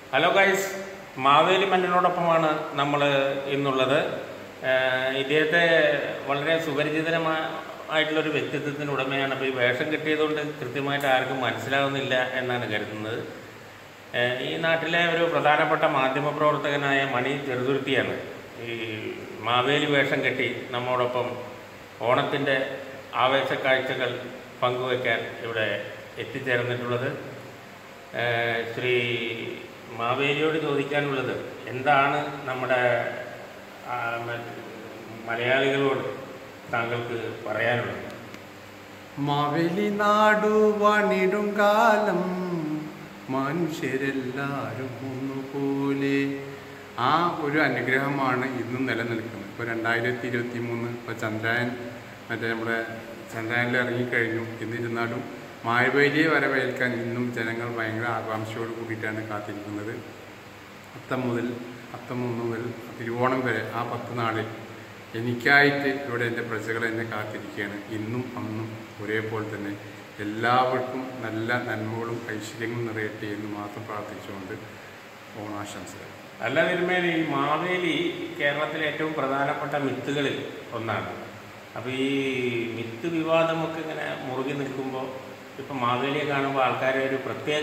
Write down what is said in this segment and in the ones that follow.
hello guys Maveli മന്നനോടൊപ്പമാണ് നമ്മൾ ഇന്നുള്ളത് ഏഹ് ഇദ്ദേഹത്തെ വളരെ സുപരിചിതമായിട്ടുള്ളൊരു വ്യക്തിത്വത്തിന് ഉടമയാണ് അപ്പോൾ ഈ വേഷം കിട്ടിയതുകൊണ്ട് കൃത്യമായിട്ട് ആർക്കും മനസ്സിലാവുന്നില്ല എന്നാണ് കരുതുന്നത് ഏഹ് ഈ നാട്ടിലെ ഒരു പ്രധാനപ്പെട്ട മാധ്യമപ്രവർത്തകനായ മണി ചെറുതുരുത്തിയാണ് ഈ മാവേലി വേഷം കെട്ടി നമ്മോടൊപ്പം ഓണത്തിൻ്റെ ആവേശ കാഴ്ചകൾ പങ്കുവയ്ക്കാൻ ഇവിടെ എത്തിച്ചേർന്നിട്ടുള്ളത് ഏഹ് ശ്രീ മാവേലിയോട് ചോദിക്കാനുള്ളത് എന്താണ് നമ്മുടെ ആ, മ- മലയാളികളോട് താങ്കൾക്ക് പറയാനുള്ളത് മാവേലി നാടു വാണിടും കാലം മനുഷ്യരെല്ലാരും ഒന്നുപോലെ ആ ഒരു അനുഗ്രഹമാണ് ഇന്നും നിലനിൽക്കുന്നത് ഇപ്പോൾ രണ്ടായിരത്തി ഇരുപത്തി മൂന്ന് ഇപ്പോൾ ചന്ദ്രയാൻ മറ്റേ നമ്മുടെ ചന്ദ്രയാനിൽ ഇറങ്ങിക്കഴിഞ്ഞു എന്നിരുന്നാലും മാവേലിയെ വരവേൽക്കാൻ ഇന്നും ജനങ്ങൾ ഭയങ്കര ആകാംക്ഷയോട് കൂടിയിട്ടാണ് കാത്തിരിക്കുന്നത് അത്തം മുതൽ അത്തം മൂന്ന് മുതൽ തിരുവോണം വരെ ആ പത്ത് നാളിൽ എനിക്കായിട്ട് ഇവിടെ എൻ്റെ പ്രജകൾ എന്നെ കാത്തിരിക്കുകയാണ് ഇന്നും അന്നും ഒരേപോലെ തന്നെ എല്ലാവർക്കും നല്ല നന്മകളും ഐശ്വര്യങ്ങളും നിറയട്ടെ എന്ന് മാത്രം പ്രാർത്ഥിച്ചുകൊണ്ട് ഓണാശംസകൾ അല്ല തിരുമേലി ഈ മാവേലി കേരളത്തിലെ ഏറ്റവും പ്രധാനപ്പെട്ട മിത്തുകളിൽ ഒന്നാണ് അപ്പോൾ ഈ മിത്ത് വിവാദമൊക്കെ ഇങ്ങനെ മുറുകി നിൽക്കുമ്പോൾ ഇപ്പം മാവേലിയെ കാണുമ്പോൾ ആൾക്കാരെ ഒരു പ്രത്യേക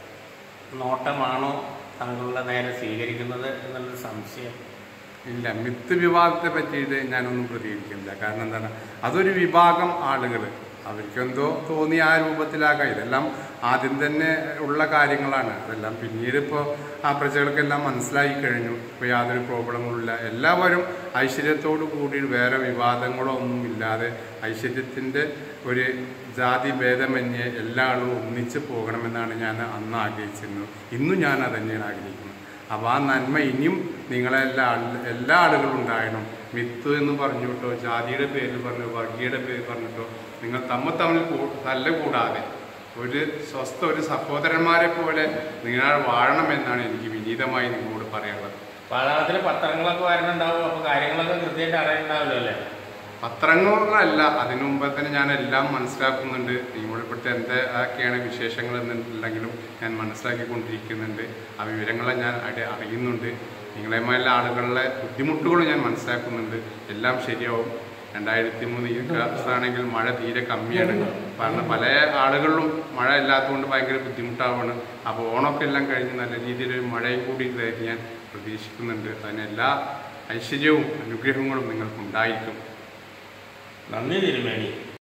നോട്ടമാണോ താങ്കളുടെ നേരെ സ്വീകരിക്കുന്നത് എന്നുള്ളൊരു സംശയം ഇല്ല മിത്ത് വിവാദത്തെ പറ്റിയിട്ട് ഞാനൊന്നും പ്രതികരിക്കുന്നില്ല കാരണം എന്താണ് അതൊരു വിഭാഗം ആളുകൾ അവർക്കെന്തോ തോന്നി ആ രൂപത്തിലാക്കാം ഇതെല്ലാം ആദ്യം തന്നെ ഉള്ള കാര്യങ്ങളാണ് അതെല്ലാം പിന്നീട് ഇപ്പോൾ ആ പ്രജകൾക്കെല്ലാം മനസ്സിലായി കഴിഞ്ഞു ഇപ്പോൾ യാതൊരു പ്രോബ്ലങ്ങളുമില്ല എല്ലാവരും ഐശ്വര്യത്തോടു കൂടി വേറെ വിവാദങ്ങളോ ഒന്നും ഇല്ലാതെ ഐശ്വര്യത്തിൻ്റെ ഒരു ജാതി ഭേദമന്യേ എല്ലാ ആളും ഒന്നിച്ച് പോകണമെന്നാണ് ഞാൻ അന്ന് ആഗ്രഹിച്ചിരുന്നത് ഇന്നും ഞാൻ അത് തന്നെയാണ് ആഗ്രഹിക്കുന്നത് അപ്പോൾ ആ നന്മ ഇനിയും നിങ്ങളെല്ലാ ആള് എല്ലാ ആളുകളും ഉണ്ടാകണം മിത്ത് എന്ന് പറഞ്ഞിട്ടോ ജാതിയുടെ പേരിൽ പറഞ്ഞു വർഗീയുടെ പേര് പറഞ്ഞിട്ടോ നിങ്ങൾ തമ്മിൽ തമ്മിൽ കൂ- തല്ലുകൂടാതെ ഒരു സ്വസ്ഥ ഒരു സഹോദരന്മാരെ പോലെ നിങ്ങൾ വാഴണമെന്നാണ് എനിക്ക് വിനീതമായി നിങ്ങളോട് പറയാനുള്ളത് പാതാളത്തിൽ പത്രങ്ങളൊക്കെ വരണുണ്ടാവും അപ്പോൾ കാര്യങ്ങളൊക്കെ കൃത്യമായിട്ട് അറിയണ്ടാവില്ല അല്ലേ പത്രങ്ങളല്ല അതിനു മുമ്പ് തന്നെ ഞാൻ എല്ലാം മനസ്സിലാക്കുന്നുണ്ട് നിങ്ങളിപ്പോഴത്തെ എന്തൊക്കെയാണ് വിശേഷങ്ങൾ എന്നുണ്ടെങ്കിലും ഞാൻ മനസ്സിലാക്കിക്കൊണ്ടിരിക്കുന്നുണ്ട് ആ വിവരങ്ങളെ ഞാൻ അടി അറിയുന്നുണ്ട് നിങ്ങളെമായുള്ള ആളുകളുടെ ബുദ്ധിമുട്ടുകളും ഞാൻ മനസ്സിലാക്കുന്നുണ്ട് എല്ലാം ശരിയാവും രണ്ടായിരത്തി മൂന്ന് ഈ കാലത്താണെങ്കിൽ മഴ തീരെ കമ്മിയാണ് കാരണം പല ആളുകളിലും മഴ ഇല്ലാത്തതുകൊണ്ട് ഭയങ്കര ബുദ്ധിമുട്ടാവുകയാണ് അപ്പോൾ ഓണമൊക്കെ എല്ലാം കഴിഞ്ഞ് നല്ല രീതിയിലൊരു മഴയും കൂടി ഇതായിട്ട് ഞാൻ പ്രതീക്ഷിക്കുന്നുണ്ട് അതിന് എല്ലാ ഐശ്വര്യവും അനുഗ്രഹങ്ങളും നിങ്ങൾക്കുണ്ടായിരിക്കും നന്ദി തിരുമേനി